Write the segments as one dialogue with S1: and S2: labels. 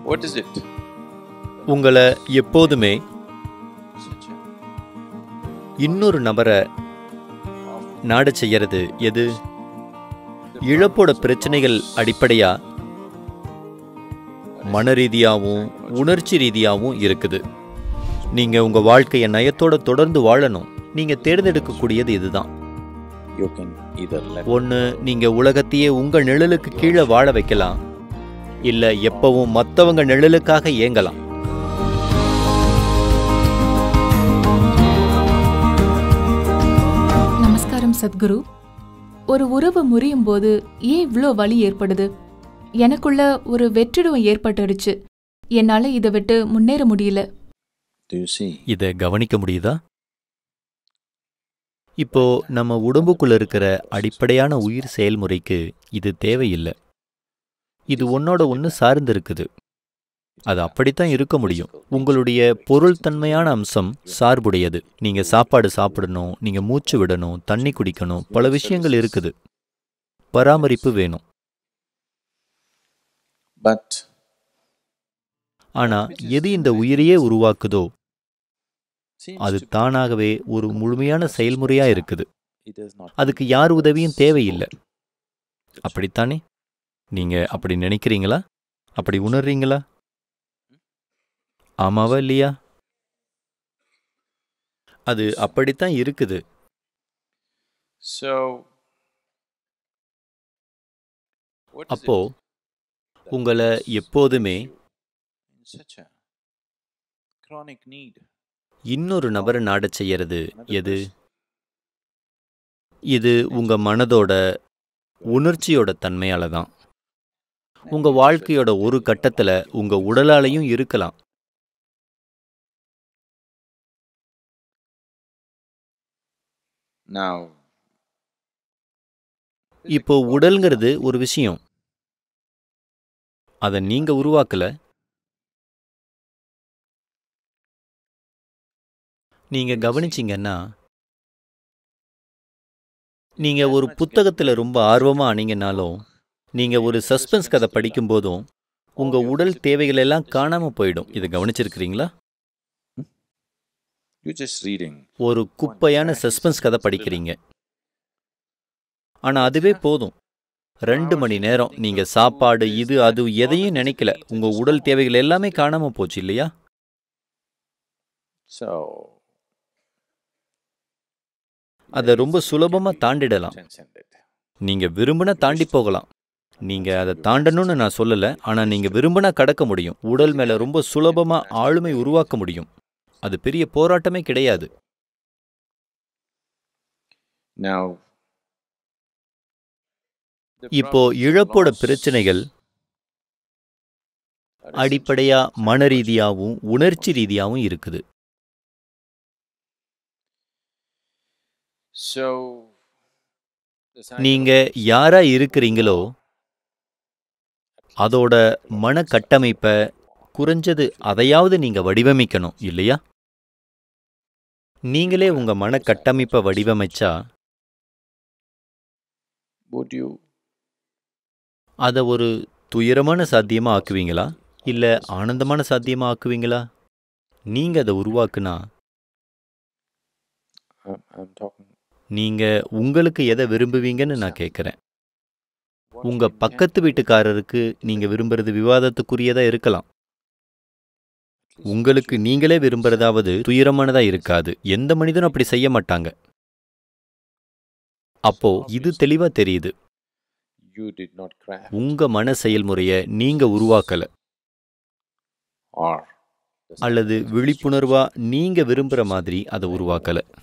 S1: What is it?
S2: உங்களை எப்போதுமே
S1: Such a
S2: இன்னொரு நபரை நாடச் செய்யறது எது இழப்போட பிரச்சனைகள் அடிப்படையா மன ரீதியாகவும் உணர்ச்சி ரீதியாகவும் இருக்குது நீங்க உங்க வாழ்க்கையை நயத்தோட தொடர்ந்து வாழணும் நீங்க தேர்ந்தெடுக்கக்கூடியது இதுதான்
S1: You can either let
S2: ஒன்று நீங்க உலகத்தையே உங்க நிழலுக்கு கீழே வாழ வைக்கலாம் இல்ல எப்பவும் மத்தவங்க நிழலுக்காக ஏங்கலாம்
S3: நமஸ்காரம் சத்குரு ஒரு உறவு முறியும் போது ஏன் இவ்ளோ வலி ஏற்படுது எனக்குள்ள ஒரு வெற்றிடம் ஏற்பட்டுடுச்சு என்னால இதை விட்டு முன்னேற முடியல
S1: Do you see?
S2: இதை கவனிக்க முடியுதா இப்போ நம்ம உடம்புக்குள்ள இருக்கிற அடிப்படையான உயிர் செயல்முறைக்கு இது தேவையில்லை இது ஒன்னோட ஒன்று சார்ந்து இருக்குது அது அப்படித்தான் இருக்க முடியும் உங்களுடைய பொருள் தன்மையான அம்சம் சார்புடையது நீங்க சாப்பாடு சாப்பிடணும் நீங்க மூச்சு விடணும் தண்ணி குடிக்கணும் பல விஷயங்கள் இருக்குது பராமரிப்பு வேணும்
S1: But
S2: ஆனா எது இந்த உயிரையே உருவாக்குதோ
S1: seems
S2: அது
S1: to be
S2: தானாகவே ஒரு முழுமையான செயல்முறையா இருக்குது
S1: it is not.
S2: அதுக்கு யார் உதவியும் தேவையில்லை அப்படித்தானே நீங்க அப்படி நினைக்கிறீங்களா அப்படி உணர்றீங்களா ஆமாவா இல்லையா அது அப்படித்தான் இருக்குது
S1: So what is
S2: அப்போ
S1: it that
S2: உங்களை
S1: puts
S2: எப்போதுமே
S1: you in such a chronic need?
S2: இன்னொரு நபரை நாடச் செய்யறது
S1: Another
S2: எது
S1: person.
S2: இது உங்க மனதோட உணர்ச்சியோட தன்மையால தான் உங்க வாழ்க்கையோட ஒரு கட்டத்துல உங்க உடலாலையும் இருக்கலாம்
S1: Now
S2: இப்போ உடல்ங்கிறது ஒரு விஷயம் அதை நீங்க உருவாக்கல நீங்க கவனிச்சீங்கன்னா நீங்க ஒரு புத்தகத்துல ரொம்ப ஆர்வமா ஆனீங்கனாலும் நீங்க ஒரு சஸ்பென்ஸ் கதை படிக்கும்போதும் உங்க உடல் தேவைகள் எல்லாம் காணாம போயிடும் இதை கவனிச்சிருக்கிறீங்களா
S1: you're just reading.
S2: ஒரு குப்பையான சஸ்பென்ஸ் கதை படிக்கிறீங்க ஆனா அதுவே போதும் ரெண்டு மணி நேரம் நீங்க சாப்பாடு இது அது எதையும் நினைக்கல உங்க உடல் தேவைகள் எல்லாமே காணாம போச்சு இல்லையா
S1: So
S2: அதை ரொம்ப சுலபமா தாண்டிடலாம்
S1: transcend it.
S2: நீங்க விரும்பினா தாண்டி போகலாம் நீங்க அதை தாண்டணும்னு நான் சொல்லல ஆனா நீங்க விரும்பினா கடக்க முடியும் உடல் மேல ரொம்ப சுலபமா ஆளுமை உருவாக்க முடியும் அது பெரிய போராட்டமே கிடையாது
S1: Now the
S2: இப்போ
S1: problems of
S2: இழப்போட
S1: loss
S2: பிரச்சனைகள்
S1: are
S2: அடிப்படையா
S1: essentially
S2: மன ரீதியாகவும் உணர்ச்சி ரீதியாகவும் இருக்குது
S1: So the cycle
S2: நீங்க
S1: of
S2: யாரா இருக்கிறீங்களோ அதோட மன கட்டமைப்பை குறைஞ்சது அதையாவது நீங்க வடிவமைக்கணும் இல்லையா நீங்களே உங்க மன கட்டமைப்பை வடிவமைச்சா
S1: would you
S2: அதை ஒரு துயரமான சாத்தியமா ஆக்குவீங்களா இல்ல ஆனந்தமான சாத்தியமா ஆக்குவீங்களா நீங்க அதை உருவாக்குனா
S1: I'm, I'm talking
S2: நீங்க உங்களுக்கு எதை விரும்புவீங்கன்னு நான் கேட்குறேன்
S1: what
S2: உங்க
S1: you intend
S2: பக்கத்து வீட்டுக்காரருக்கு நீங்க விரும்புறது விவாதத்துக்குரியதா இருக்கலாம்
S1: at least
S2: உங்களுக்கு
S1: what you-
S2: நீங்களே விரும்புறதாவது துயரமானதா இருக்காது எந்த மனிதனும் அப்படி செய்ய மாட்டாங்க அப்போ இது தெளிவா தெரியுது
S1: you did not craft
S2: உங்க மன செயல்முறைய நீங்க உருவாக்கல
S1: or the
S2: அல்லது
S1: cycle of
S2: விழிப்புணர்வா
S1: destruction
S2: நீங்க விரும்புற
S1: which is
S2: மாதிரி அதை
S1: very
S2: உருவாக்கல
S1: important.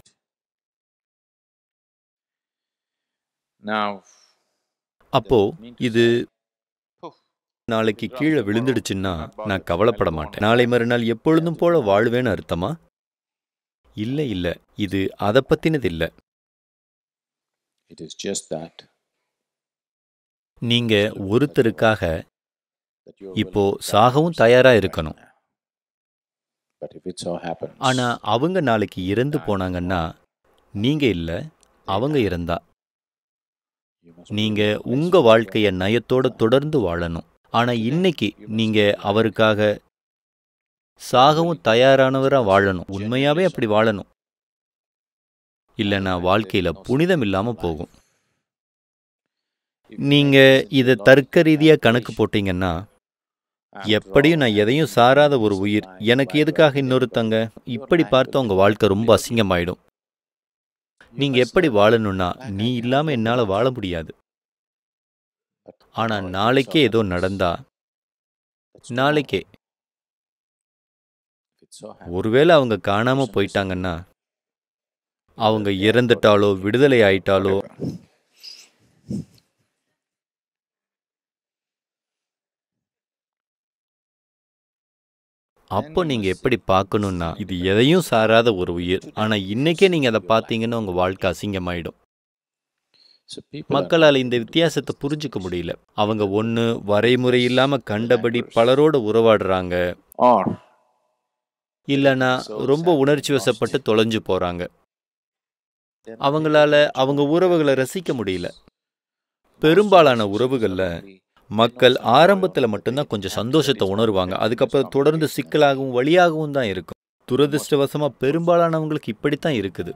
S1: Now
S2: அப்போ
S1: does it mean to
S2: இது
S1: say, "Poof,
S2: நாளைக்கு கீழே விழுந்துடுச்சுன்னா நான் கவலைப்பட மாட்டேன் நாளை மறுநாள் எப்பொழுதும் போல வாழ்வேன்னு அர்த்தமா இல்ல இல்ல இது அதை பத்தினது இல்ல
S1: it is just that
S2: நீங்க ஒருத்தருக்காக
S1: that you are
S2: இப்போ
S1: willing to die
S2: சாகவும்
S1: for
S2: தயாரா
S1: someone
S2: இருக்கணும்.
S1: right now. But if it so happens
S2: ஆனா அவங்க நாளைக்கு இறந்து போனாங்கன்னா நீங்க இல்ல அவங்க இறந்தா
S1: you must be
S2: நீங்க
S1: willing to
S2: உங்க
S1: live your
S2: வாழ்க்கைய
S1: life
S2: நயத்தோட தொடர்ந்து வாழணும் ஆனா இன்னைக்கு நீங்க அவருக்காக சாகவும் தயாரானவரா வாழணும் உண்மையாவே அப்படி வாழணும் இல்லைன்னா வாழ்க்கையில புனிதம் இல்லாம போகும் நீங்க இதை தர்க்க ரீதியா கணக்கு போட்டீங்கன்னா எப்படியும் நான் எதையும் சாராத ஒரு உயிர் எனக்கு எதுக்காக இன்னொருத்தங்க இப்படி பார்த்தா உங்க வாழ்க்கை ரொம்ப அசிங்கமாயிடும் நீங்க எப்படி வாழணும்னா நீ இல்லாம என்னால வாழ முடியாது ஆனா நாளைக்கே ஏதோ நடந்தா நாளைக்கே ஒருவேளை அவங்க காணாம போயிட்டாங்கன்னா அவங்க இறந்துட்டாலோ விடுதலை ஆயிட்டாலோ அப்போ நீங்க எப்படி பார்க்கணும்னா இது எதையும் சாராத ஒரு உயிர் ஆனா இன்னைக்கே நீங்க அதை பார்த்தீங்கன்னா உங்க வாழ்க்கை அசிங்கமாயிடும் மக்களால் இந்த வித்தியாசத்தை புரிஞ்சுக்க முடியல அவங்க ஒன்று வரைமுறை இல்லாம கண்டபடி பலரோட உறவாடுறாங்க
S1: or
S2: இல்லைன்னா ரொம்ப உணர்ச்சி வசப்பட்டு தொலைஞ்சு போறாங்க அவங்களால அவங்க உறவுகளை ரசிக்க முடியல பெரும்பாலான உறவுகள்ல மக்கள் ஆரம்பத்துல மட்டும்தான் கொஞ்சம் சந்தோஷத்தை உணர்வாங்க அதுக்கப்புறம் தொடர்ந்து சிக்கலாகவும் வழியாகவும் தான் இருக்கும் துரதிர்ஷ்டவசமா பெரும்பாலானவங்களுக்கு இப்படித்தான் இருக்குது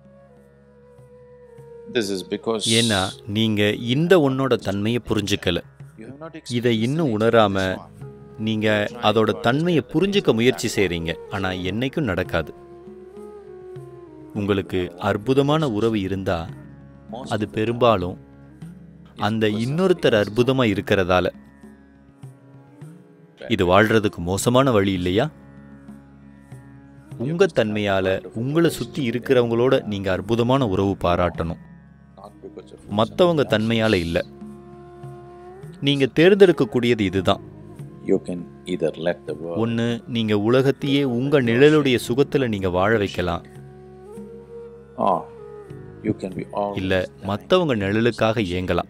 S1: this is because
S2: ஏன்னா நீங்க இந்த உன்னோட தன்மையை புரிஞ்சுக்கல
S1: you have not
S2: இதை இன்னும் உணராம நீங்க அதோட தன்மையை புரிஞ்சுக்க முயற்சி செய்றீங்க ஆனா என்னைக்கும் நடக்காது உங்களுக்கு அற்புதமான உறவு இருந்தா அது பெரும்பாலும் அந்த இன்னொருத்தர் அற்புதமா இருக்கிறதால இது வாழ்றதுக்கு மோசமான வழி இல்லையா உங்க தன்மையால உங்களை சுத்தி இருக்கிறவங்களோட நீங்க அற்புதமான உறவு பாராட்டணும்
S1: not because of
S2: மத்தவங்க தன்மையால இல்ல நீங்க தேர்ந்தெடுக்கக்கூடியது இதுதான்
S1: you can either let the world
S2: ஒன்று நீங்க உலகத்தையே உங்க நிழலுடைய சுகத்துல நீங்க வாழ வைக்கலாம்
S1: or you can be all
S2: இல்ல மத்தவங்க நிழலுக்காக ஏங்கலாம்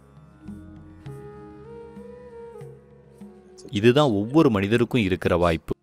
S2: இதுதான் ஒவ்வொரு மனிதருக்கும் இருக்கிற வாய்ப்பு